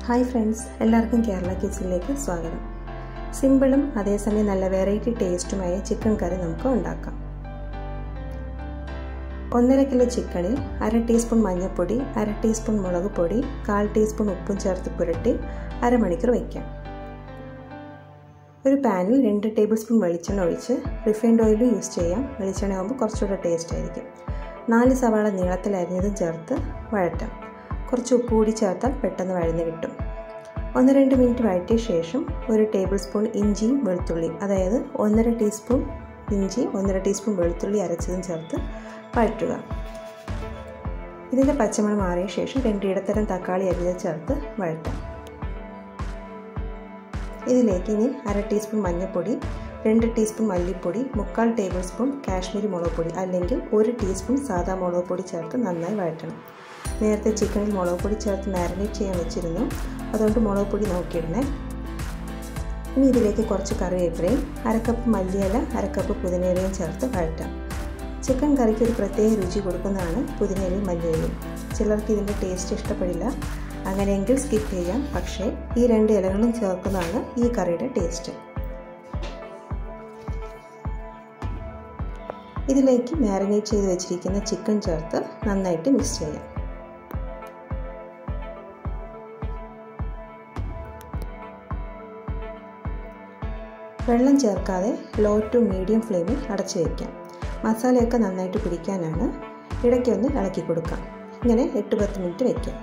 hi friends എല്ലാവർക്കും കേരള കിച്ചണിലേക്ക് സ്വാഗതം സിമ്പിളും അതേസമയം നല്ല വെറൈറ്റി ടേസ്റ്റുമായ ചിക്കൻ കറി നമുക്ക് ഉണ്ടാക്കാം ഒന്നര കിലോ ചിക്കനിൽ അര ടീസ്പൂൺ മഞ്ഞൾപ്പൊടി അര ടീസ്പൂൺ മുളക് പൊടി കാൽ ടീസ്പൂൺ ഉപ്പും ചേർത്ത് പുരട്ടി അരമണിക്കൂർ വയ്ക്കാം ഒരു പാനിൽ രണ്ട് ടേബിൾ സ്പൂൺ വെളിച്ചെണ്ണ ഒഴിച്ച് റിഫൈൻഡ് ഓയിലും യൂസ് ചെയ്യാം വെളിച്ചെണ്ണ ആകുമ്പോൾ കുറച്ചുകൂടെ ടേസ്റ്റ് ആയിരിക്കും നാല് സവാള നീളത്തിൽ അരിഞ്ഞതും ചേർത്ത് വഴറ്റാം കുറച്ച് ഉപ്പ് കൂടി ചേർത്താൽ പെട്ടെന്ന് വഴന്ന് കിട്ടും ഒന്ന് രണ്ട് മിനിറ്റ് വഴറ്റിയ ശേഷം ഒരു ടേബിൾ സ്പൂൺ ഇഞ്ചിയും വെളുത്തുള്ളിയും അതായത് ഒന്നര ടീസ്പൂൺ ഇഞ്ചി ഒന്നര ടീസ്പൂൺ വെളുത്തുള്ളി അരച്ചതും ചേർത്ത് വഴറ്റുക ഇതിൻ്റെ പച്ചമണം മാറിയ ശേഷം രണ്ട് ഇടത്തരം തക്കാളി അരിഞ്ഞത് ചേർത്ത് വഴറ്റാം ഇതിലേക്ക് ഇനി അര ടീസ്പൂൺ മഞ്ഞൾപ്പൊടി രണ്ട് ടീസ്പൂൺ മല്ലിപ്പൊടി മുക്കാൽ ടേബിൾ സ്പൂൺ കാശ്മീരി മുളക് പൊടി അല്ലെങ്കിൽ ഒരു ടീസ്പൂൺ സാദാ മുളക് പൊടി ചേർത്ത് നന്നായി വഴറ്റണം നേരത്തെ ചിക്കനിൽ മുളക് പൊടി ചേർത്ത് മാരിനേറ്റ് ചെയ്യാൻ വെച്ചിരുന്നു അതുകൊണ്ട് മുളക് പൊടി നോക്കിയിടണേ ഇനി ഇതിലേക്ക് കുറച്ച് കറിവേപ്പിലയും അരക്കപ്പ് മല്ലിയില അരക്കപ്പ് പുതിനയിലയും ചേർത്ത് വഴറ്റാം ചിക്കൻ കറിക്ക് ഒരു പ്രത്യേക രുചി കൊടുക്കുന്നതാണ് പുതിനയിലയും മല്ലിയിലയും ചിലർക്ക് ഇതിൻ്റെ ടേസ്റ്റ് ഇഷ്ടപ്പെടില്ല അങ്ങനെയെങ്കിൽ സ്കിപ്പ് ചെയ്യാം പക്ഷേ ഈ രണ്ട് ഇലകളും ചേർക്കുന്നതാണ് ഈ കറിയുടെ ടേസ്റ്റ് ഇതിലേക്ക് മാരിനേറ്റ് ചെയ്ത് വെച്ചിരിക്കുന്ന ചിക്കൻ ചേർത്ത് നന്നായിട്ട് മിക്സ് ചെയ്യാം വെള്ളം ചേർക്കാതെ ലോ ടു മീഡിയം ഫ്ലെയിമിൽ അടച്ചു വയ്ക്കാം മസാലയൊക്കെ നന്നായിട്ട് പിടിക്കാനാണ് ഇടയ്ക്കൊന്ന് ഇളക്കി കൊടുക്കാം ഇങ്ങനെ എട്ട് പത്ത് മിനിറ്റ് വയ്ക്കാം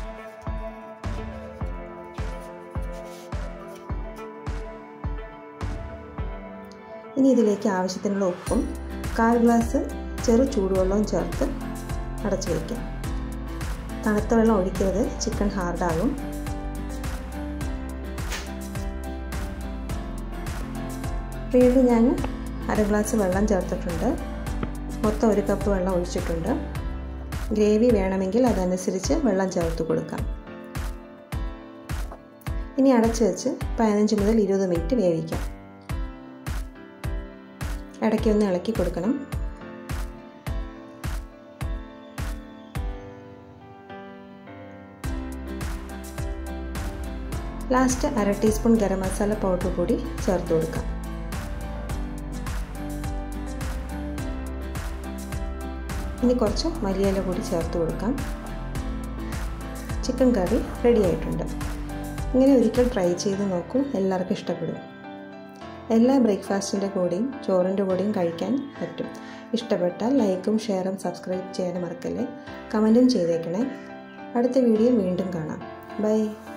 ഇനി ഇതിലേക്ക് ആവശ്യത്തിനുള്ള ഉപ്പും കാൽ ഗ്ലാസ് ചെറു ചൂടുവെള്ളവും ചേർത്ത് അടച്ചു വയ്ക്കാം തണുത്ത വെള്ളം ഒഴിക്കരുത് ചിക്കൻ ഹാർഡാകും വീണ്ടും ഞാൻ അര ഗ്ലാസ് വെള്ളം ചേർത്തിട്ടുണ്ട് മൊത്തം ഒരു കപ്പ് വെള്ളം ഒഴിച്ചിട്ടുണ്ട് ഗ്രേവി വേണമെങ്കിൽ അതനുസരിച്ച് വെള്ളം ചേർത്ത് കൊടുക്കാം ഇനി അടച്ചു വെച്ച് പതിനഞ്ച് മുതൽ ഇരുപത് മിനിറ്റ് വേവിക്കാം ഇടയ്ക്ക് ഒന്ന് ഇളക്കി കൊടുക്കണം ലാസ്റ്റ് അര ടീസ്പൂൺ ഗരം മസാല പൗഡർ കൂടി ചേർത്ത് കൊടുക്കാം ഇനി കുറച്ച് മല്ലിയില കൂടി ചേർത്ത് കൊടുക്കാം ചിക്കൻ കറി റെഡി ആയിട്ടുണ്ട് ഇങ്ങനെ ഒരിക്കൽ ട്രൈ ചെയ്ത് നോക്കൂ എല്ലാവർക്കും ഇഷ്ടപ്പെടും എല്ലാ ബ്രേക്ക്ഫാസ്റ്റിൻ്റെ കൂടെയും ചോറിൻ്റെ കൂടെയും കഴിക്കാൻ പറ്റും ഇഷ്ടപ്പെട്ടാൽ ലൈക്കും ഷെയറും സബ്സ്ക്രൈബ് ചെയ്യാനും മറക്കല്ലേ കമൻറ്റും ചെയ്തേക്കണേ അടുത്ത വീഡിയോയിൽ വീണ്ടും കാണാം ബൈ